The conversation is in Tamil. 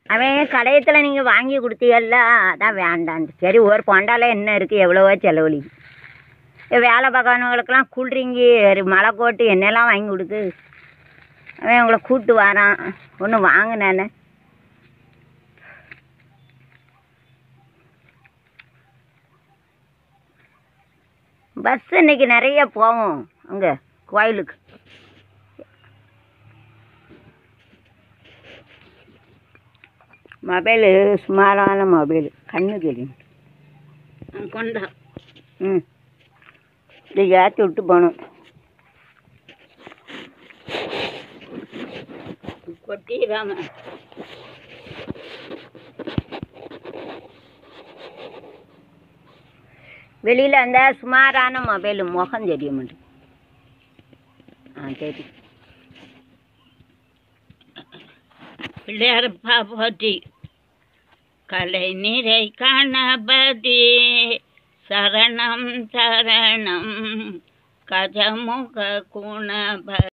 அவன் கடையத்தில் நீங்கள் வாங்கி கொடுத்தீங்கல்ல அதான் வேண்டான்ட்டு சரி ஒரு கொண்டால என்ன இருக்குது எவ்வளவோ செலவழி வேலை பார்க்கறவங்களுக்கெல்லாம் கூல்ட்ரிங்கு மலை கோட்டு என்னெல்லாம் வாங்கி கொடுக்கு அவன் உங்களை கூப்பிட்டு வரான் ஒன்று வாங்கினேன்னு பஸ் இன்னைக்கு நிறைய போவோம் அங்கே கோயிலுக்கு மொபைலு சுமாரான மொபைலு கண்ணு தெரியும் கொண்டா ம் இதை ஏற்றி விட்டு போகணும் கொட்டிடாம வெளியில் அந்த சுமாரான மொபைலு முகம் தெரிய மாட்டேங்குது ஆ சரி பிள்ளையாரப்பா போற்றி கலை நிறை கணபதி சரணம் சரணம் கஜமுக குணப